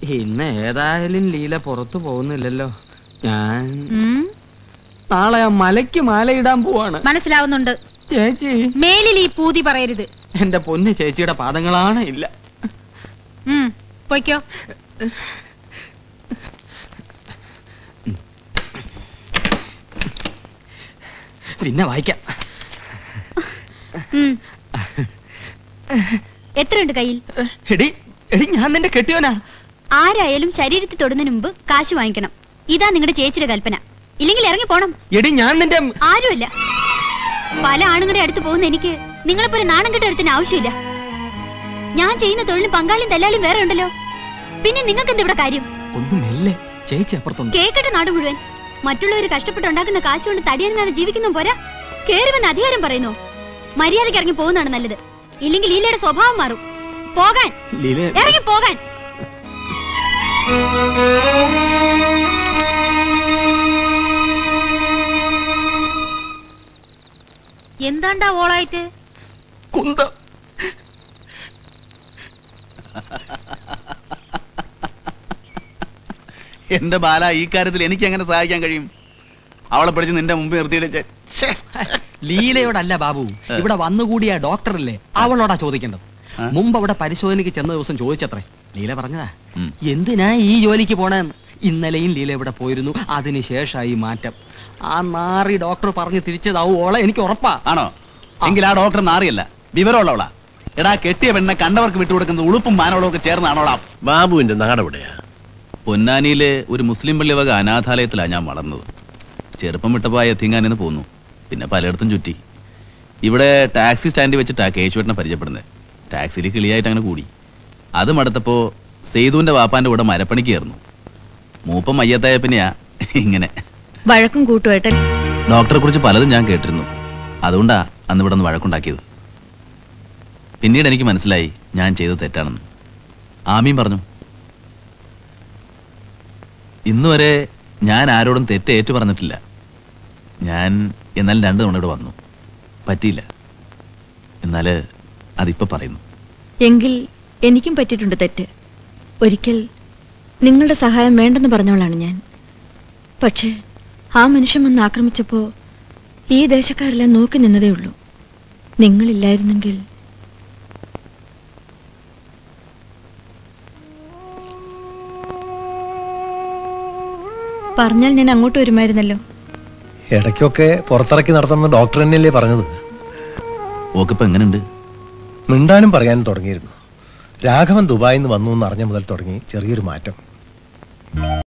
ഇന്ന് ഏതായാലും ലീല പുറത്തു പോകുന്നില്ലല്ലോ ഞാൻ ഉം, നാളെ ആ മലയ്ക്ക് മാലയിടാൻ പോവാണ് മനസ്സിലാവുന്നുണ്ട് ചേച്ചി മേലിൽ ഈ പൂതി പറയരുത് എന്റെ പൊന്ന് ചേച്ചിയുടെ പാദങ്ങളാണ് ഇല്ല ഉം, പൊയ്ക്കോ പിന്നെ വായിക്കാം ഉം. എത്രയുണ്ട് കയ്യിൽ എടി എടി ഞാൻ നിന്റെ കെട്ടിയോനാ ആരായാലും ശരീരത്തിൽ തൊടുന്നതിന് മുമ്പ് കാശ് വാങ്ങിക്കണം ഇതാ നിങ്ങളുടെ ചേച്ചിയുടെ കൽപ്പന ഇല്ലെങ്കിൽ ഇറങ്ങി പോണം എടി ഞാൻ നിന്റെ ആരുമില്ല പല ആണുങ്ങളുടെ അടുത്ത് പോകുന്ന എനിക്ക് നിങ്ങളെപ്പോലെ നാണം കെട്ട ഒരുത്തിന് ആവശ്യമില്ല ഞാൻ ചെയ്യുന്ന തൊഴിലും പങ്കാളിയും തല്ലാളിയും വേറെ ഉണ്ടല്ലോ പിന്നെ നിങ്ങൾക്ക് എന്താ ഇവിടെ കാര്യം ഒന്ന് മെല്ലെ ചേച്ചി അപ്പുറത്തുണ്ട് കേക്കട്ടെ നാട് മുഴുവൻ മറ്റുള്ളവർ കഷ്ടപ്പെട്ടുണ്ടാക്കുന്ന കാശ് കൊണ്ട് തടിയനങ്ങാതെ ജീവിക്കുന്ന പോരാ കേറുവെന്ന് അധികാരം പറയുന്നു മര്യാദയ്ക്ക് ഇറങ്ങി പോകുന്നതാണ് നല്ലത് ഇല്ലെങ്കിൽ ലീലയുടെ സ്വഭാവം മാറും പോകാൻ ലീല ഇറങ്ങി പോകാൻ എന്താണ്ടാ ഓളായിട്ട് കുന്തം എന്റെ ബാല ഈ കാര്യത്തിൽ എനിക്ക് എങ്ങനെ സഹായിക്കാൻ കഴിയും അവളെ പിടിച്ച് നിന്റെ മുമ്പ് നിർത്തിയിട്ട് ഛെ, ലീലയോടല്ല ബാബു ഇവിടെ വന്നുകൂടിയ ഡോക്ടറല്ലേ അവളോടാ ചോദിക്കേണ്ടത് ആ? മുമ്പ് അവിടെ പരിശോധനയ്ക്ക് ചെന്ന ദിവസം ചോദിച്ചത്രേ ലീല പറഞ്ഞതാ ഉം. എന്തിനാ ഈ ജോലിക്ക് പോണെന്ന് ഇന്നലെയും ലീല ഇവിടെ പോയിരുന്നു അതിനുശേഷമായി മാറ്റം ആ നാറി ഡോക്ടർ പറഞ്ഞു തിരിച്ചതാവും ഓളെ എനിക്ക് ഉറപ്പാ ആണോ എങ്കിൽ ആ ഡോക്ടർ നാറിയല്ല വിവരമുള്ളവളാ എടാ കെട്ടിയ പെണ്ണെ കണ്ടവർക്ക് വിട്ടുകൊടുക്കുന്നത് ഉളുപ്പും മാനവളും ഒക്കെ ചേർന്നാണോളാ ബാബുവിന്റെ നാടെവിടെയാ പൊന്നാനിയിലെ ഒരു മുസ്ലിം പള്ളി വക അനാഥാലയത്തിലാണ് ഞാൻ വളർന്നത് ചെറുപ്പം വിട്ടപ്പോൾ എത്തിങ്ങാനെന്ന് പോന്നു പിന്നെ പലയിടത്തും ചുറ്റി ഇവിടെ ടാക്സി സ്റ്റാൻഡിൽ വെച്ചിട്ടാ കേശുവേട്ടനെ പരിചയപ്പെടുന്നത് ടാക്സിയിൽ കിളിയായിട്ട് അങ്ങനെ കൂടി അത് മടുത്തപ്പോൾ സെയ്തുവിന്റെ വാപ്പാന്റെ കൂടെ മരപ്പണിക്ക് ചേർന്നു മൂപ്പം മയ്യത്തായ പിന്നെയാ ഇങ്ങനെ വഴക്കും കൂട്ടുമായിട്ടല്ലേ ഡോക്ടറെ കുറിച്ച് പലതും ഞാൻ കേട്ടിരുന്നു അതുകൊണ്ടാ അന്ന് ഇവിടെ നിന്ന് വഴക്കുണ്ടാക്കിയത് പിന്നീട് എനിക്ക് മനസ്സിലായി ഞാൻ ചെയ്തത് തെറ്റാണെന്ന് ആമീൻ പറഞ്ഞു ഇന്ന് വരെ ഞാൻ ആരോടും തെറ്റ് ഏറ്റു പറഞ്ഞിട്ടില്ല ഞാൻ എന്നാൽ രണ്ടു തവണ ഇവിടെ വന്നു പറ്റിയില്ല എന്നാൽ അതിപ്പോ പറയുന്നു എങ്കിൽ എനിക്കും പറ്റിയിട്ടുണ്ട് തെറ്റ് ഒരിക്കൽ നിങ്ങളുടെ സഹായം വേണ്ടെന്ന് പറഞ്ഞവളാണ് ഞാൻ പക്ഷേ ആ മനുഷ്യൻ വന്ന് ആക്രമിച്ചപ്പോൾ ഈ ദേശക്കാരെല്ലാം നോക്കി നിന്നതേ ഉള്ളൂ നിങ്ങളില്ലായിരുന്നെങ്കിൽ പറഞ്ഞാൽ ഞാൻ അങ്ങോട്ട് വരുമായിരുന്നല്ലോ ഇടയ്ക്കൊക്കെ പുറത്തിറക്കി നടത്തുന്ന ഡോക്ടർ തന്നെയല്ലേ പറഞ്ഞത് ഓക്കിപ്പോ എങ്ങനെയുണ്ട് മിണ്ടാനും പറയാനും തുടങ്ങിയിരുന്നു രാഘവൻ ദുബായിൽ നിന്ന് വന്നു എന്ന് അറിഞ്ഞ മുതൽ തുടങ്ങി ചെറിയൊരു മാറ്റം